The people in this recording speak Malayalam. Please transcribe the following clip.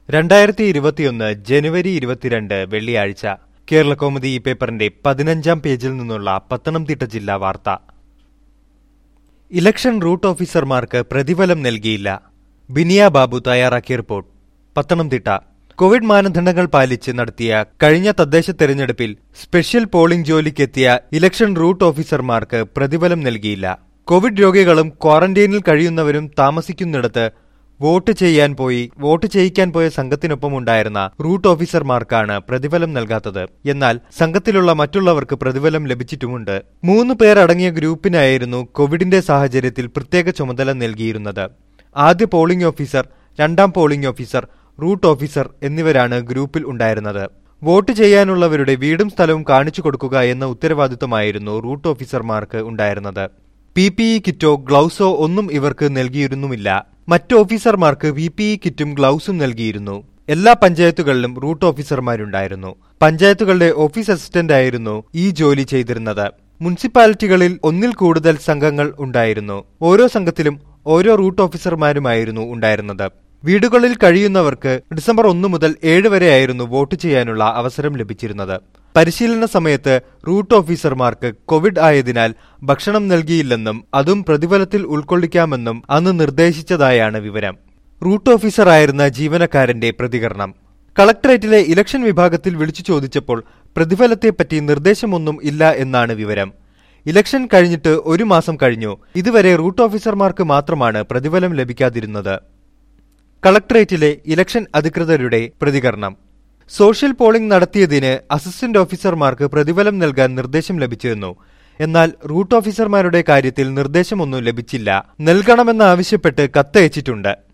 രണ്ടായിരത്തി ഇരുപത്തിയൊന്ന് ജനുവരി ഇരുപത്തിരണ്ട് വെള്ളിയാഴ്ച കേരളകൗമുദി ഈ പേപ്പറിന്റെ പതിനഞ്ചാം പേജിൽ നിന്നുള്ള പത്തനംതിട്ട ജില്ലാ വാർത്ത ഇലക്ഷൻ റൂട്ട് ഓഫീസർമാർക്ക് പ്രതിഫലം നൽകിയില്ല ബിനിയ ബാബു തയ്യാറാക്കിയ റിപ്പോർട്ട് പത്തനംതിട്ട കോവിഡ് മാനദണ്ഡങ്ങൾ പാലിച്ച് നടത്തിയ കഴിഞ്ഞ തദ്ദേശ തെരഞ്ഞെടുപ്പിൽ സ്പെഷ്യൽ പോളിംഗ് ജോലിക്കെത്തിയ ഇലക്ഷൻ റൂട്ട് ഓഫീസർമാർക്ക് പ്രതിഫലം നൽകിയില്ല കോവിഡ് രോഗികളും ക്വാറന്റൈനിൽ കഴിയുന്നവരും താമസിക്കുന്നിടത്ത് വോട്ട് ചെയ്യാൻ പോയി വോട്ട് ചെയ്യിക്കാൻ പോയ സംഘത്തിനൊപ്പം ഉണ്ടായിരുന്ന റൂട്ട് ഓഫീസർമാർക്കാണ് പ്രതിഫലം നൽകാത്തത് എന്നാൽ സംഘത്തിലുള്ള മറ്റുള്ളവർക്ക് പ്രതിഫലം ലഭിച്ചിട്ടുമുണ്ട് മൂന്ന് പേർ അടങ്ങിയ ഗ്രൂപ്പിനായിരുന്നു കോവിഡിന്റെ സാഹചര്യത്തിൽ പ്രത്യേക ചുമതല നൽകിയിരുന്നത് ആദ്യ പോളിംഗ് ഓഫീസർ രണ്ടാം പോളിംഗ് ഓഫീസർ റൂട്ട് ഓഫീസർ എന്നിവരാണ് ഗ്രൂപ്പിൽ ഉണ്ടായിരുന്നത് വോട്ട് ചെയ്യാനുള്ളവരുടെ വീടും സ്ഥലവും കാണിച്ചു കൊടുക്കുക എന്ന ഉത്തരവാദിത്വമായിരുന്നു റൂട്ട് ഓഫീസർമാർക്ക് ഉണ്ടായിരുന്നത് പി പി ഇ കിറ്റോ ഗ്ലൗസോ ഒന്നും ഇവർക്ക് നൽകിയിരുന്നുമില്ല മറ്റ് ഓഫീസർമാർക്ക് വി പി ഇ കിറ്റും ഗ്ലൗസും നൽകിയിരുന്നു എല്ലാ പഞ്ചായത്തുകളിലും റൂട്ട് ഓഫീസർമാരുണ്ടായിരുന്നു പഞ്ചായത്തുകളുടെ ഓഫീസ് അസിസ്റ്റന്റ് ആയിരുന്നു ഈ ജോലി ചെയ്തിരുന്നത് മുനിസിപ്പാലിറ്റികളിൽ ഒന്നിൽ കൂടുതൽ സംഘങ്ങൾ ഉണ്ടായിരുന്നു ഓരോ സംഘത്തിലും ഓരോ റൂട്ട് ഓഫീസർമാരുമായിരുന്നു ഉണ്ടായിരുന്നത് വീടുകളിൽ കഴിയുന്നവർക്ക് ഡിസംബർ ഒന്ന് മുതൽ ഏഴ് വരെയായിരുന്നു വോട്ട് ചെയ്യാനുള്ള അവസരം ലഭിച്ചിരുന്നത് പരിശീലന സമയത്ത് റൂട്ട് ഓഫീസർമാർക്ക് കോവിഡ് ആയതിനാൽ ഭക്ഷണം നൽകിയില്ലെന്നും അതും പ്രതിഫലത്തിൽ ഉൾക്കൊള്ളിക്കാമെന്നും അന്ന് നിർദ്ദേശിച്ചതായാണ് വിവരം റൂട്ട് ഓഫീസറായിരുന്ന ജീവനക്കാരന്റെ പ്രതികരണം കളക്ടറേറ്റിലെ ഇലക്ഷൻ വിഭാഗത്തിൽ വിളിച്ചു ചോദിച്ചപ്പോൾ പ്രതിഫലത്തെപ്പറ്റി നിർദ്ദേശമൊന്നും ഇല്ല എന്നാണ് വിവരം ഇലക്ഷൻ കഴിഞ്ഞിട്ട് ഒരു മാസം കഴിഞ്ഞു ഇതുവരെ റൂട്ട് ഓഫീസർമാർക്ക് മാത്രമാണ് പ്രതിഫലം ലഭിക്കാതിരുന്നത് കളക്ടറേറ്റിലെ ഇലക്ഷൻ അധികൃതരുടെ പ്രതികരണം സോഷ്യൽ പോളിംഗ് നടത്തിയതിന് അസിസ്റ്റന്റ് ഓഫീസർമാർക്ക് പ്രതിഫലം നൽകാൻ നിർദ്ദേശം ലഭിച്ചിരുന്നു എന്നാൽ റൂട്ട് ഓഫീസർമാരുടെ കാര്യത്തിൽ നിർദ്ദേശമൊന്നും ലഭിച്ചില്ല നൽകണമെന്നാവശ്യപ്പെട്ട് കത്തയച്ചിട്ടുണ്ട്